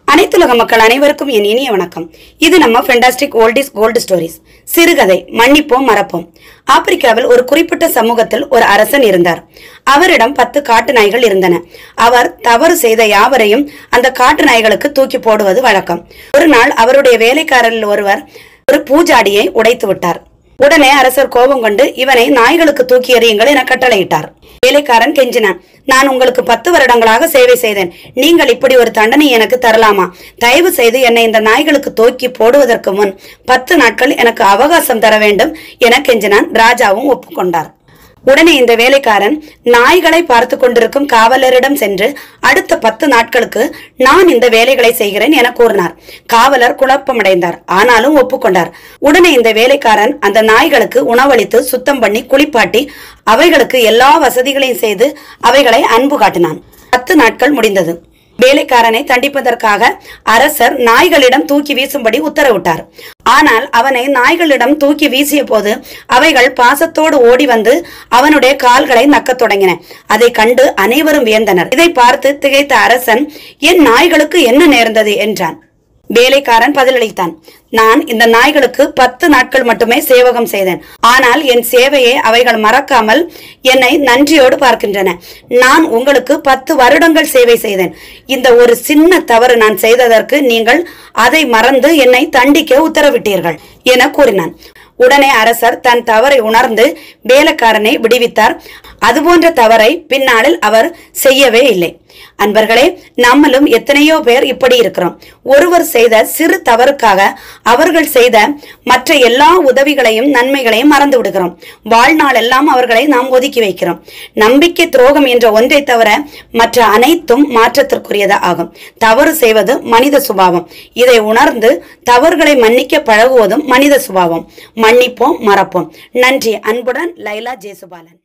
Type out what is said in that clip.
அனைத்துலக மக்கள் அனைவருக்கும் என் இனிய வணக்கம் இது நம்ம ஃபென்டாஸ்டிக் ஓல்டிஸ் கோல்டு ஸ்டோரிஸ் சிறுகதை மன்னிப்போம் மறப்போம் ஆப்பிரிக்காவில் ஒரு குறிப்பிட்ட சமூகத்தில் ஒரு அரசன் இருந்தார் அவரிடம் பத்து காட்டு நாய்கள் இருந்தன அவர் தவறு செய்த யாவரையும் அந்த காட்டு நாய்களுக்கு தூக்கி போடுவது வழக்கம் ஒரு நாள் அவருடைய வேலைக்காரரில் ஒருவர் ஒரு பூஜாடியை உடைத்து விட்டார் உடனே அரசர் கோபம் கொண்டு இவனை நாய்களுக்கு தூக்கி எறியுங்கள் என கட்டளையிட்டார் வேலைக்காரன் கெஞ்சினான் நான் உங்களுக்கு பத்து வருடங்களாக சேவை செய்தேன் நீங்கள் இப்படி ஒரு தண்டனை எனக்கு தரலாமா தயவு செய்து என்னை இந்த நாய்களுக்கு தூக்கி போடுவதற்கு முன் பத்து நாட்கள் எனக்கு அவகாசம் தர வேண்டும் என கெஞ்சினான் ராஜாவும் ஒப்புக்கொண்டார் உடனே இந்த வேலைக்காரன் நாய்களை பார்த்து கொண்டிருக்கும் காவலரிடம் சென்று அடுத்த பத்து நாட்களுக்கு நான் இந்த வேலைகளை செய்கிறேன் என கூறினார் காவலர் குழப்பமடைந்தார் ஆனாலும் ஒப்புக்கொண்டார் உடனே இந்த வேலைக்காரன் அந்த நாய்களுக்கு உணவளித்து சுத்தம் பண்ணி குளிப்பாட்டி அவைகளுக்கு எல்லா வசதிகளையும் செய்து அவைகளை அன்பு காட்டினான் பத்து நாட்கள் முடிந்தது வேலைக்காரனை தண்டிப்பதற்காக அரசர் நாய்களிடம் தூக்கி வீசும்படி உத்தரவிட்டார் ஆனால் அவனை நாய்களிடம் தூக்கி வீசிய போது அவைகள் பாசத்தோடு ஓடி வந்து அவனுடைய கால்களை நக்கத் தொடங்கின அதை கண்டு அனைவரும் வியந்தனர் இதை பார்த்து திகைத்த அரசன் என் நாய்களுக்கு என்ன நேர்ந்தது என்றான் வேலைக்காரன் பதிலளித்தான் நான் இந்த நாய்களுக்கு பத்து நாட்கள் மட்டுமே சேவகம் செய்தேன் ஆனால் என் சேவையை அவைகள் மறக்காமல் என்னை நன்றியோடு பார்க்கின்றன நான் உங்களுக்கு பத்து வருடங்கள் சேவை செய்தேன் இந்த ஒரு சின்ன தவறு நான் செய்ததற்கு நீங்கள் அதை மறந்து என்னை தண்டிக்க உத்தரவிட்டீர்கள் என கூறினான் உடனே அரசர் தன் தவறை உணர்ந்து வேலைக்காரனை விடுவித்தார் அதுபோன்ற தவறை பின்னாளில் அவர் செய்யவே இல்லை அன்பர்களே நம்மளும் எத்தனையோ பேர் இப்படி இருக்கிறோம் ஒருவர் செய்த சிறு தவறுக்காக அவர்கள் செய்த மற்ற எல்லா உதவிகளையும் நன்மைகளையும் மறந்து விடுகிறோம் வாழ்நாள் எல்லாம் அவர்களை நாம் ஒதுக்கி வைக்கிறோம் நம்பிக்கை துரோகம் என்ற ஒன்றை தவிர மற்ற அனைத்தும் மாற்றத்திற்குரியது ஆகும் தவறு செய்வது மனித சுபாவம் இதை உணர்ந்து தவறுகளை மன்னிக்க பழகுவதும் மனித சுபாவம் மன்னிப்போம் மறப்போம் நன்றி அன்புடன் லைலா ஜேசுபாலன்